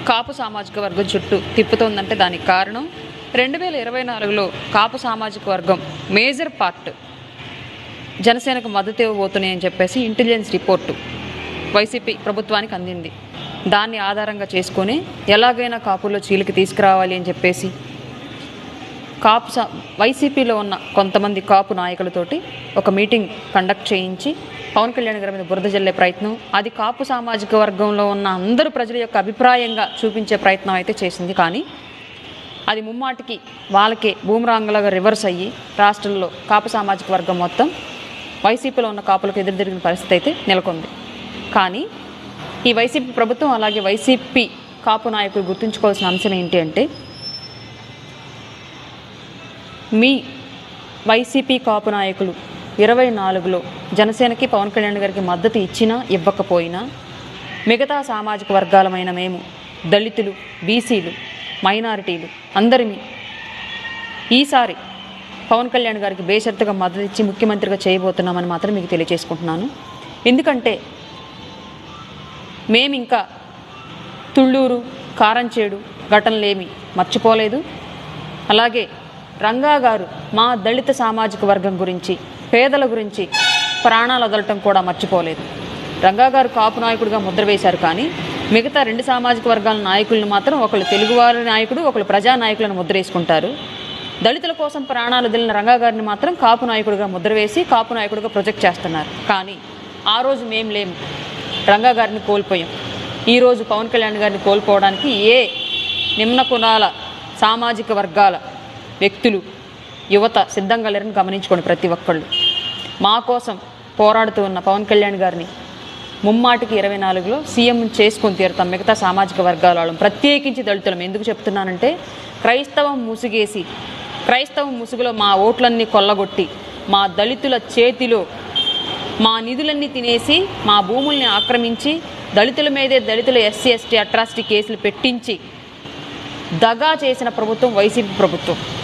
కాపు సామాజిక వర్గం చుట్టూ తిప్పుతోందంటే దానికి కారణం రెండు వేల ఇరవై నాలుగులో కాపు సామాజిక వర్గం మేజర్ పార్ట్ జనసేనకు మద్దతు ఇవ్వబోతున్నాయని చెప్పేసి ఇంటెలిజెన్స్ రిపోర్టు వైసీపీ ప్రభుత్వానికి అందింది దాన్ని ఆధారంగా చేసుకొని ఎలాగైనా కాపుల్లో చీలికి తీసుకురావాలి అని చెప్పేసి కాపు సా వైసీపీలో ఉన్న కొంతమంది కాపు నాయకులతోటి ఒక మీటింగ్ కండక్ట్ చేయించి పవన్ కళ్యాణ్ గారి మీద బురద జల్లే ప్రయత్నం అది కాపు సామాజిక వర్గంలో ఉన్న అందరు ప్రజల యొక్క అభిప్రాయంగా చూపించే ప్రయత్నం అయితే చేసింది కానీ అది ముమ్మాటికి వాళ్ళకే బూమరాంగలాగా రివర్స్ అయ్యి రాష్ట్రంలో కాపు సామాజిక వర్గం మొత్తం వైసీపీలో ఉన్న కాపులకు ఎదురు తిరిగిన పరిస్థితి అయితే నెలకొంది కానీ ఈ వైసీపీ ప్రభుత్వం అలాగే వైసీపీ కాపు నాయకులు గుర్తుంచుకోవాల్సిన అంశం ఏంటి అంటే మీ వైసీపీ కాపు నాయకులు ఇరవై నాలుగులో జనసేనకి పవన్ కళ్యాణ్ గారికి మద్దతు ఇచ్చినా ఇవ్వకపోయినా మిగతా సామాజిక వర్గాలమైన మేము దళితులు బీసీలు మైనారిటీలు అందరినీ ఈసారి పవన్ కళ్యాణ్ గారికి బేషరతుగా మద్దతు ఇచ్చి ముఖ్యమంత్రిగా చేయబోతున్నామని మాత్రం మీకు తెలియజేసుకుంటున్నాను ఎందుకంటే మేము ఇంకా తుళ్ళూరు కారంచేడు ఘటనలేమి మర్చిపోలేదు అలాగే రంగా గారు మా దళిత సామాజిక వర్గం గురించి పేదల గురించి ప్రాణాలు వదలటం కూడా మర్చిపోలేదు రంగా గారు కాపు నాయకుడిగా ముద్ర వేశారు కానీ మిగతా రెండు సామాజిక వర్గాల నాయకులను మాత్రం ఒకళ్ళు తెలుగువారి నాయకుడు ఒకళ్ళు ప్రజా నాయకులను ముద్ర వేసుకుంటారు దళితుల కోసం ప్రాణాలు వదిలిన రంగా గారిని మాత్రం కాపు నాయకుడిగా ముద్ర వేసి కాపు నాయకుడిగా ప్రొజెక్ట్ చేస్తున్నారు కానీ ఆ రోజు మేం లేము రంగా గారిని కోల్పోయాం ఈరోజు పవన్ కళ్యాణ్ గారిని కోల్పోవడానికి ఏ నిమ్న కులాల సామాజిక వర్గాల వ్యక్తులు యువత సిద్ధంగా లేరని గమనించుకోండి ప్రతి ఒక్కళ్ళు మా కోసం పోరాడుతూ ఉన్న పవన్ కళ్యాణ్ గారిని ముమ్మాటికి ఇరవై నాలుగులో సీఎం చేసుకొని తీరుతాం మిగతా సామాజిక వర్గాల వాళ్ళం ప్రత్యేకించి దళితులం ఎందుకు చెప్తున్నానంటే క్రైస్తవం ముసుగేసి క్రైస్తవం ముసుగులో మా ఓట్లన్నీ కొల్లగొట్టి మా దళితుల చేతిలో మా నిధులన్నీ తినేసి మా భూముల్ని ఆక్రమించి దళితుల మీదే దళితుల ఎస్సీ ఎస్టీ అట్రాసిటీ కేసులు పెట్టించి దగా చేసిన ప్రభుత్వం వైసీపీ ప్రభుత్వం